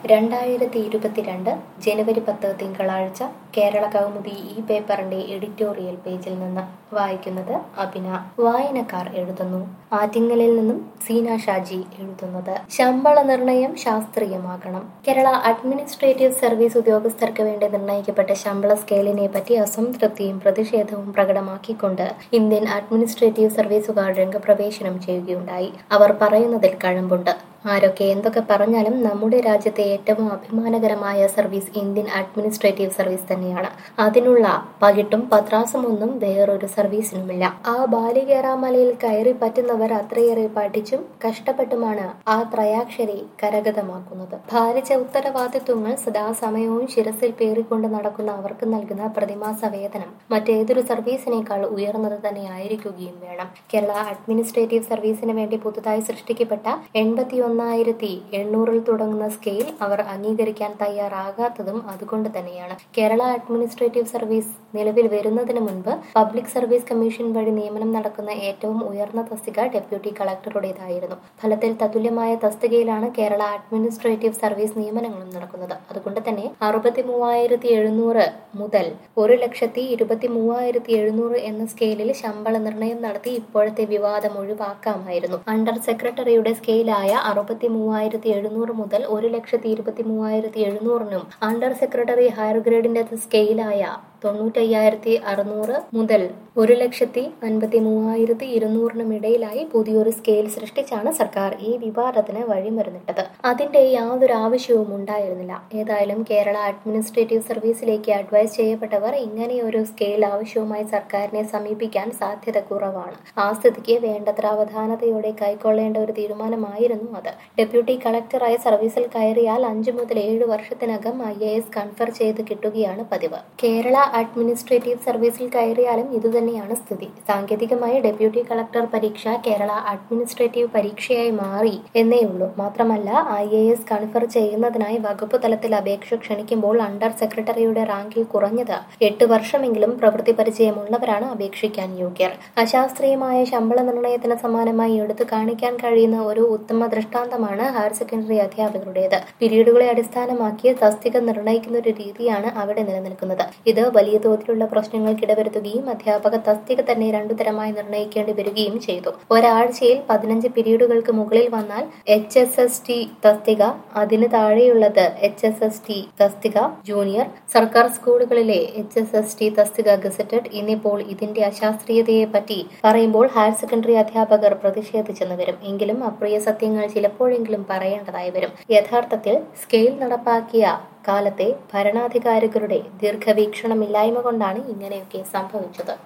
രണ്ടായിരത്തി ഇരുപത്തിരണ്ട് ജനുവരി പത്ത് തിങ്കളാഴ്ച കേരള കൗമുദി ഈ പേപ്പറിന്റെ എഡിറ്റോറിയൽ പേജിൽ നിന്ന് വായിക്കുന്നത് അഭിന വായനക്കാർ എഴുതുന്നു ആറ്റിങ്ങലിൽ നിന്നും സീന ഷാജി എഴുതുന്നത് ശമ്പള നിർണയം ശാസ്ത്രീയമാക്കണം കേരള അഡ്മിനിസ്ട്രേറ്റീവ് സർവീസ് ഉദ്യോഗസ്ഥർക്ക് വേണ്ടി നിർണയിക്കപ്പെട്ട ശമ്പള സ്കെയിലിനെ പറ്റി അസംതൃപ്തിയും പ്രതിഷേധവും പ്രകടമാക്കിക്കൊണ്ട് ഇന്ത്യൻ അഡ്മിനിസ്ട്രേറ്റീവ് സർവീസുകാർ രംഗപ്രവേശനം ചെയ്യുകയുണ്ടായി അവർ പറയുന്നതിൽ കഴമ്പുണ്ട് ആരൊക്കെ എന്തൊക്കെ പറഞ്ഞാലും നമ്മുടെ രാജ്യത്തെ ഏറ്റവും അഭിമാനകരമായ സർവീസ് ഇന്ത്യൻ അഡ്മിനിസ്ട്രേറ്റീവ് സർവീസ് തന്നെയാണ് അതിനുള്ള പകിട്ടും പത്രാസും ഒന്നും വേറൊരു സർവീസിനുമില്ല ആ ബാലികേറാമലയിൽ കയറി പറ്റുന്നവർ അത്രയേറെ പഠിച്ചും കഷ്ടപ്പെട്ടുമാണ് ആ ത്രയാക്ഷരി കരഗതമാക്കുന്നത് ഭാരിച്ച ഉത്തരവാദിത്വങ്ങൾ സദാസമയവും ശിരസിൽ പേറിക്കൊണ്ട് നടക്കുന്ന അവർക്ക് നൽകുന്ന പ്രതിമാസ വേതനം മറ്റേതൊരു സർവീസിനേക്കാൾ ഉയർന്നത് തന്നെ ആയിരിക്കുകയും വേണം കേരള അഡ്മിനിസ്ട്രേറ്റീവ് സർവീസിന് വേണ്ടി പുതുതായി സൃഷ്ടിക്കപ്പെട്ട എൺപത്തി ഒന്നായിരത്തി എണ്ണൂറിൽ തുടങ്ങുന്ന സ്കെയിൽ അവർ അംഗീകരിക്കാൻ തയ്യാറാകാത്തതും അതുകൊണ്ട് തന്നെയാണ് കേരള അഡ്മിനിസ്ട്രേറ്റീവ് സർവീസ് നിലവിൽ വരുന്നതിന് മുൻപ് പബ്ലിക് സർവീസ് കമ്മീഷൻ വഴി നിയമനം നടക്കുന്ന ഏറ്റവും ഉയർന്ന തസ്തിക ഡെപ്യൂട്ടി കളക്ടറുടേതായിരുന്നു ഫലത്തിൽ തത്തുല്യമായ തസ്തികയിലാണ് കേരള അഡ്മിനിസ്ട്രേറ്റീവ് സർവീസ് നിയമനങ്ങളും നടക്കുന്നത് അതുകൊണ്ട് തന്നെ അറുപത്തി മൂവായിരത്തി എഴുന്നൂറ് മുതൽ ഒരു ലക്ഷത്തി ഇരുപത്തി മൂവായിരത്തി എഴുന്നൂറ് എന്ന സ്കെയിലിൽ ശമ്പള നിർണയം നടത്തി ഇപ്പോഴത്തെ വിവാദം ഒഴിവാക്കാമായിരുന്നു അണ്ടർ സെക്രട്ടറിയുടെ സ്കെയിലായ അറുപത്തി മൂവായിരത്തി എഴുന്നൂറ് മുതൽ ഒരു ലക്ഷത്തി ഇരുപത്തി മൂവായിരത്തി എഴുന്നൂറിനും അണ്ടർ സെക്രട്ടറി ഹയർ ഗ്രേഡിന്റെ സ്കെയിലായ തൊണ്ണൂറ്റയ്യായിരത്തി അറുന്നൂറ് മുതൽ ഒരു ലക്ഷത്തി അൻപത്തി മൂവായിരത്തി ഇരുന്നൂറിനും ഇടയിലായി പുതിയൊരു സ്കെയിൽ സൃഷ്ടിച്ചാണ് സർക്കാർ ഈ വിവാദത്തിന് വഴിമരുന്നിട്ടത് അതിന്റെ യാതൊരു ആവശ്യവും ഉണ്ടായിരുന്നില്ല ഏതായാലും കേരള അഡ്മിനിസ്ട്രേറ്റീവ് സർവീസിലേക്ക് അഡ്വൈസ് ചെയ്യപ്പെട്ടവർ ഇങ്ങനെയൊരു സ്കെയിൽ ആവശ്യവുമായി സർക്കാരിനെ സമീപിക്കാൻ സാധ്യത കുറവാണ് ആ സ്ഥിതിക്ക് വേണ്ടത്ര അവധാനതയോടെ കൈക്കൊള്ളേണ്ട ഒരു തീരുമാനമായിരുന്നു അത് ഡെപ്യൂട്ടി കളക്ടറായ സർവീസിൽ കയറിയാൽ അഞ്ചു മുതൽ ഏഴ് വർഷത്തിനകം ഐ എ എസ് കൺഫർ ചെയ്ത് കിട്ടുകയാണ് പതിവ് കേരള അഡ്മിനിസ്ട്രേറ്റീവ് സർവീസിൽ കയറിയാലും ഇതുതന്നെയാണ് സ്ഥിതി സാങ്കേതികമായി ഡെപ്യൂട്ടി കളക്ടർ പരീക്ഷ കേരള അഡ്മിനിസ്ട്രേറ്റീവ് പരീക്ഷയായി മാറി എന്നേ ഉള്ളൂ മാത്രമല്ല ഐ എ എസ് കൺഫർ ചെയ്യുന്നതിനായി വകുപ്പ് തലത്തിൽ അപേക്ഷ ക്ഷണിക്കുമ്പോൾ അണ്ടർ സെക്രട്ടറിയുടെ റാങ്കിൽ കുറഞ്ഞത് എട്ട് വർഷമെങ്കിലും പ്രവൃത്തി പരിചയമുള്ളവരാണ് അപേക്ഷിക്കാൻ യോഗ്യർ അശാസ്ത്രീയമായ ശമ്പള നിർണയത്തിന് സമാനമായി എടുത്തു കാണിക്കാൻ കഴിയുന്ന ഒരു ഉത്തമ ദൃഷ്ടാന്തമാണ് ഹയർ സെക്കൻഡറി അധ്യാപകരുടേത് പിരീഡുകളെ അടിസ്ഥാനമാക്കി തസ്തിക നിർണയിക്കുന്ന ഒരു രീതിയാണ് അവിടെ നിലനിൽക്കുന്നത് ഇത് വലിയ തോതിലുള്ള പ്രശ്നങ്ങൾക്ക് ഇടവരുത്തുകയും അധ്യാപക തസ്തിക തന്നെ രണ്ടു തരമായി നിർണ്ണയിക്കേണ്ടി വരികയും ചെയ്തു ഒരാഴ്ചയിൽ പതിനഞ്ച് പീരീഡുകൾക്ക് മുകളിൽ വന്നാൽ എച്ച് എസ് എസ് ടി തസ്തിക അതിന് താഴെയുള്ളത് എച്ച് എസ് എസ് ടി തസ്തിക ജൂനിയർ സർക്കാർ സ്കൂളുകളിലെ എച്ച് എസ് എസ് ടി തസ്തിക ഗസറ്റഡ് ഇന്നിപ്പോൾ ഇതിന്റെ അശാസ്ത്രീയതയെ പറ്റി പറയുമ്പോൾ ഹയർ സെക്കൻഡറി അധ്യാപകർ പ്രതിഷേധിച്ചെന്ന് വരും എങ്കിലും അപ്രിയ സത്യങ്ങൾ ചിലപ്പോഴെങ്കിലും പറയേണ്ടതായി വരും യഥാർത്ഥത്തിൽ സ്കെയിൽ നടപ്പാക്കിയ കാലത്തെ ഭരണാധികാരികളുടെ ദീർഘവീക്ഷണമില്ലായ്മ കൊണ്ടാണ് ഇങ്ങനെയൊക്കെ സംഭവിച്ചത്